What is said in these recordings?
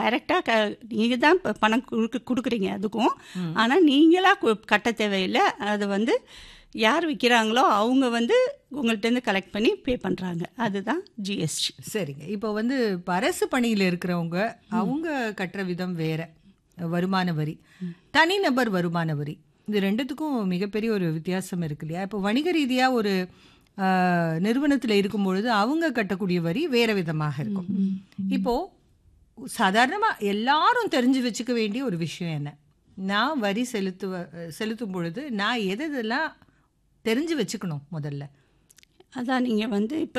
டைரெக்டாக க நீங்கள் தான் இப்போ பணம் கொடுக்க கொடுக்குறீங்க அதுக்கும் ஆனால் நீங்களாக கு- கட்ட தேவையில்லை அது வந்து யார் விற்கிறாங்களோ அவங்க வந்து உங்கள்கிட்டருந்து கலெக்ட் பண்ணி பே பண்ணுறாங்க அதுதான் ஜிஎஸ்டி சரிங்க இப்போ வந்து இப்ப அரசு பணியில் இருக்கிறவங்க அவங்க கட்டுற விதம் வேற வருமான வரி தனிநபர் வருமான வரி இது ரெண்டுத்துக்கும் மிகப்பெரிய ஒரு வித்தியாசம் இருக்கு இல்லையா இப்போ வணிக ரீதியாக ஒரு நிறுவனத்தில் இருக்கும் பொழுது அவங்க கட்டக்கூடிய வரி வேற விதமாக இருக்கும் இப்போ சாதாரணமாக எல்லாரும் தெரிஞ்சு வச்சுக்க வேண்டிய ஒரு விஷயம் என்ன நான் வரி செலுத்துவ செலுத்தும் பொழுது நான் எது எதெல்லாம் தெரிஞ்சு வச்சுக்கணும் முதல்ல அதான் நீங்கள் வந்து இப்போ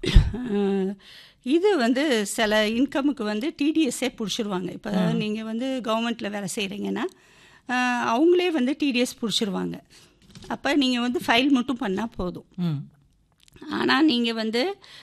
இது வந்து சில இன்கமுக்கு வந்து டிடிஎஸ்ஸே பிடிச்சிருவாங்க இப்போ நீங்கள் வந்து கவர்மெண்ட்டில் வேலை செய்கிறீங்கன்னா அஹ், அவங்களே வந்து டிடிஎஸ் பிடிச்சிருவாங்க அப்போ நீங்கள் வந்து ஃபைல் மட்டும் பண்ணால் போதும் ம் ஆனால் நீங்கள் வந்து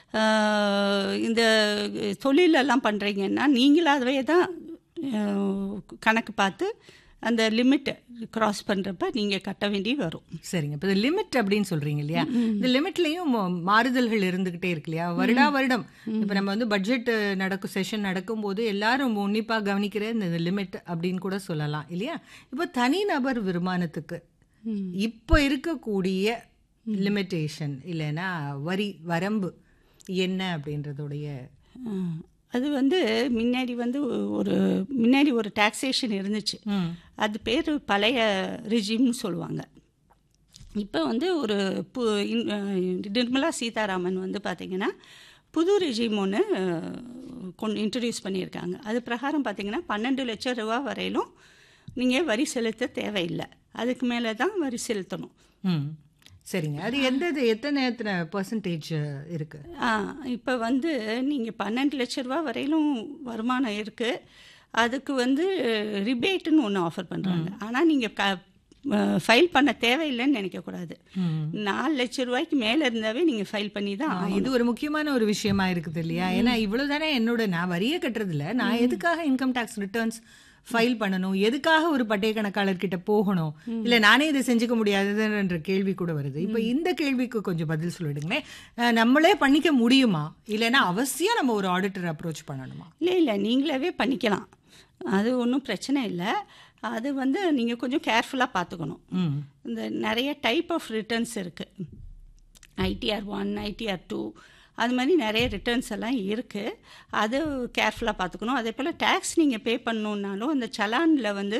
அஹ், இந்த தொழிலெல்லாம் பண்ணுறீங்கன்னா நீங்களாகவே தான் அஹ், கணக்கு பார்த்து அந்த லிமிட்டை கிராஸ் பண்ணுறப்ப நீங்கள் கட்ட வேண்டி வரும் சரிங்க இப்போ லிமிட் அப்படின்னு சொல்றீங்க இல்லையா இந்த லிமிட்லயும் மாறுதல்கள் இருந்துகிட்டே இருக்கு இல்லையா வருடா வருடம் இப்போ நம்ம வந்து பட்ஜெட் நடக்கும் செஷன் நடக்கும்போது எல்லாரும் உன்னிப்பா கவனிக்கிற இந்த லிமிட் அப்படின்னு கூட சொல்லலாம் இல்லையா இப்போ தனிநபர் வருமானத்துக்கு இப்போ இருக்கக்கூடிய லிமிட்டேஷன் இல்லைன்னா வரி வரம்பு என்ன அப்படின்றதுடைய அஹ், அது வந்து முன்னாடி வந்து ஒரு முன்னாடி ஒரு டாக்ஸேஷன் இருந்துச்சு ம் அது பேர் பழைய ரிஜிம்னு சொல்லுவாங்க இப்போ வந்து ஒரு பு இன்- அஹ் நிர்மலா சீதாராமன் வந்து பார்த்திங்கன்னா புது ரெஜிம் ஒன்று கொண்டு இன்ட்ரடியூஸ் பண்ணியிருக்காங்க அது பிரகாரம் பார்த்திங்கன்னா பன்னெண்டு லட்சம் ரூபா வரையிலும் நீங்கள் வரி செலுத்த தேவையில்லை அதுக்கு மேலே தான் வரி செலுத்தணும் ம் சரிங்க அது எந்த இது எத்தனை எத்தனை பர்சன்டேஜ் இருக்கு ஆ இப்போ வந்து நீங்கள் பன்னெண்டு லட்ச ரூபா வரையிலும் வருமானம் இருக்குது அதுக்கு வந்து ரிபேட்டுன்னு ஒன்று ஆஃபர் பண்ணுறாங்க ஆனால் நீங்கள் க ஃபைல் பண்ண தேவையில்லைன்னு நினைக்கக்கூடாது நாலு லட்ச ரூபாய்க்கு மேலே இருந்தாவே நீங்கள் ஃபைல் பண்ணி தான் ஆ, இது ஒரு முக்கியமான ஒரு விஷயமா இருக்குது இல்லையா ஏன்னா இவ்வளவு தானே என்னோட நான் வரியே கட்டுறதில்ல நான் எதுக்காக இன்கம் டேக்ஸ் ரிட்டர்ன்ஸ் ஃபைல் பண்ணணும் எதுக்காக ஒரு பட்டய கணக்காளர் கிட்ட போகணும் இல்ல நானே இதை செஞ்சுக்க முடியாதுன்ற கேள்வி கூட வருது இப்போ இந்த கேள்விக்கு கொஞ்சம் பதில் சொல்லிடுங்களேன் அஹ், நம்மளே பண்ணிக்க முடியுமா இல்லைன்னா அவசியம் நம்ம ஒரு ஆடிட்டர் அப்ரோச் பண்ணணுமா இல்லை இல்லை நீங்களாவே பண்ணிக்கலாம் அது ஒன்றும் பிரச்சனை இல்லை அது வந்து நீங்கள் கொஞ்சம் கேர்ஃபுல்லாக பார்த்துக்கணும் ம் இந்த நிறைய டைப் ஆஃப் ரிட்டர்ன்ஸ் இருக்குது ஐடிஆர் ஒன் ஐடிஆர் டூ அது மாதிரி நிறைய ரிட்டர்ன்ஸ் எல்லாம் இருக்குது அது கேர்ஃபுல்லாக பார்த்துக்கணும் அதே போல் டேக்ஸ் நீங்கள் பே பண்ணணுன்னாலும் அந்த சலானில் வந்து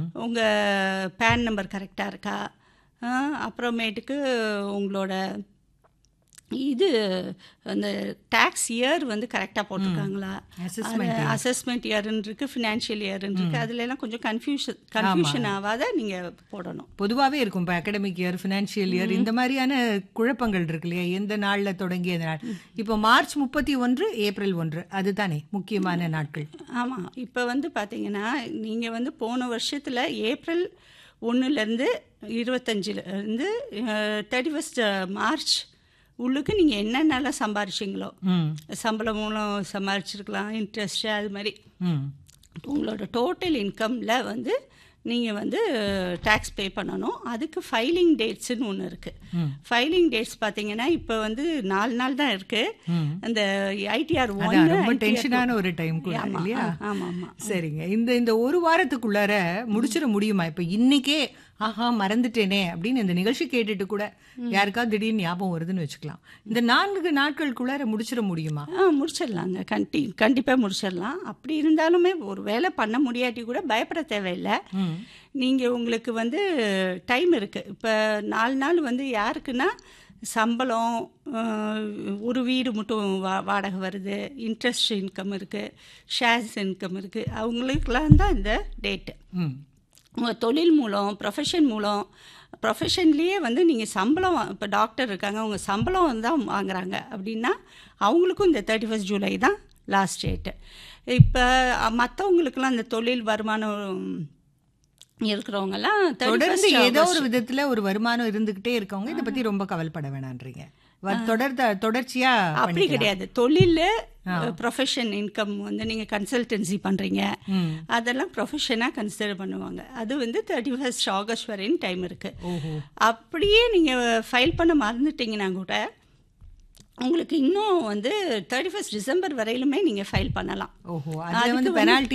உங்கள் பேன் நம்பர் கரெக்டாக இருக்கா ஆ, அப்புறமேட்டுக்கு உங்களோட இது அந்த டேக்ஸ் இயர் வந்து கரெக்டாக போட்டிருக்காங்களா Assessment அசஸ்மெண்ட் இயர்னு இருக்கு ஃபினான்ஷியல் இயர்னு இருக்கு அதுல எல்லாம் கொஞ்சம் கன்ஃபியூஷன் கன்ஃபியூஷன் ஆகாத நீங்கள் போடணும் பொதுவாகவே இருக்கும் இப்போ அகடமிக் இயர் ஃபினான்ஷியல் இயர் இந்த மாதிரியான குழப்பங்கள் இருக்கு இல்லையா எந்த நாளில் தொடங்கி எந்த நாள் இப்போ மார்ச் முப்பத்தி ஒன்று ஏப்ரல் ஒன்று அதுதானே முக்கியமான நாட்கள் ஆமாம் இப்போ வந்து பார்த்தீங்கன்னா நீங்கள் வந்து போன வருஷத்தில் ஏப்ரல் ஒன்றுலேருந்து இருபத்தஞ்சிலேருந்து தேர்ட்டி ஃபஸ்ட் மார்ச் உள்ளுக்கு நீங்கள் என்னென்னலாம் சம்பாரிச்சிங்களோ ம் சம்பளம் மூலம் சம்பாரிச்சிருக்கலாம் இன்ட்ரெஸ்ட்டு அது மாதிரி ம் உங்களோட டோட்டல் இன்கமில் வந்து நீங்கள் வந்து டேக்ஸ் பே பண்ணணும் அதுக்கு ஃபைலிங் டேட்ஸ்னு ஒன்று இருக்குது ஃபைலிங் டேட்ஸ் பார்த்தீங்கன்னா இப்போ வந்து நாலு நாள் தான் இருக்குது அந்த ஐடிஆர் அதான் ரொம்ப ஒன் டென்ஷனான ஒரு டைம் கூட ஆமா, இல்லையா ஆமா, ஆமா. சரிங்க இந்த இந்த ஒரு வாரத்துக்குள்ளார முடிச்சிட முடியுமா இப்ப இன்னைக்கே ஆஹா மறந்துட்டேனே அப்படின்னு இந்த நிகழ்ச்சி கேட்டுட்டு கூட யாருக்காவது திடீர்னு ஞாபகம் வருதுன்னு வச்சுக்கலாம் இந்த நான்கு நாட்களுக்குள்ளார முடிச்சிட முடியுமா ஆ முடிச்சிடலாங்க கண்டி கண்டிப்பாக முடிச்சிடலாம் அப்படி இருந்தாலுமே ஒரு வேலை பண்ண முடியாட்டி கூட பயப்பட தேவையில்லை நீங்கள் உங்களுக்கு வந்து டைம் இருக்குது இப்போ நாலு நாள் வந்து யாருக்குன்னா சம்பளம் அஹ், ஒரு வீடு மட்டும் வா வாடகை வருது இன்ட்ரெஸ்ட் இன்கம் இருக்குது ஷேர்ஸ் இன்கம் இருக்குது அவங்களுக்கெல்லாம் தான் இந்த டேட்டு ம் உங்கள் தொழில் மூலம் ப்ரொஃபஷன் மூலம் ப்ரொஃபஷன்லேயே வந்து நீங்கள் சம்பளம் இப்போ டாக்டர் இருக்காங்க அவங்க சம்பளம் தான் வாங்குறாங்க அப்படின்னா அவங்களுக்கும் இந்த தேர்ட்டி ஃபஸ்ட் ஜூலை தான் லாஸ்ட் டேட்டு இப்போ மற்றவங்களுக்குலாம் இந்த தொழில் வருமானம் இருக்கிறவங்கலாம் தொடர்ந்து ஏதோ ஒரு விதத்துல ஒரு வருமானம் இருந்துகிட்டே இருக்கவங்க இதை பத்தி ரொம்ப கவலைப்பட வேணான்றீங்க வ- தொடர்ந்த தொடர்ச்சியா அப்படி பண்ணிக்கலாம். கிடையாது தொழில் ப்ரொஃபஷன் இன்கம் வந்து நீங்கள் கன்சல்டன்சி பண்ணுறீங்க ம். அதெல்லாம் ப்ரொஃபஷனாக கன்சிடர் பண்ணுவாங்க அது வந்து தேர்ட்டி ஃபஸ்ட் ஆகஸ்ட் வரையும் டைம் இருக்குது ஓஹோ அப்படியே நீங்கள் ஃபைல் பண்ண மறந்துட்டீங்கன்னா கூட உங்களுக்கு இன்னும் வந்து தேர்ட்டி ஃபஸ்ட் டிசம்பர் வரையிலுமே நீங்கள் ஃபைல் பண்ணலாம் ஓஹோ அதுல அதுக்கு வந்து வந்து- பெனால்டி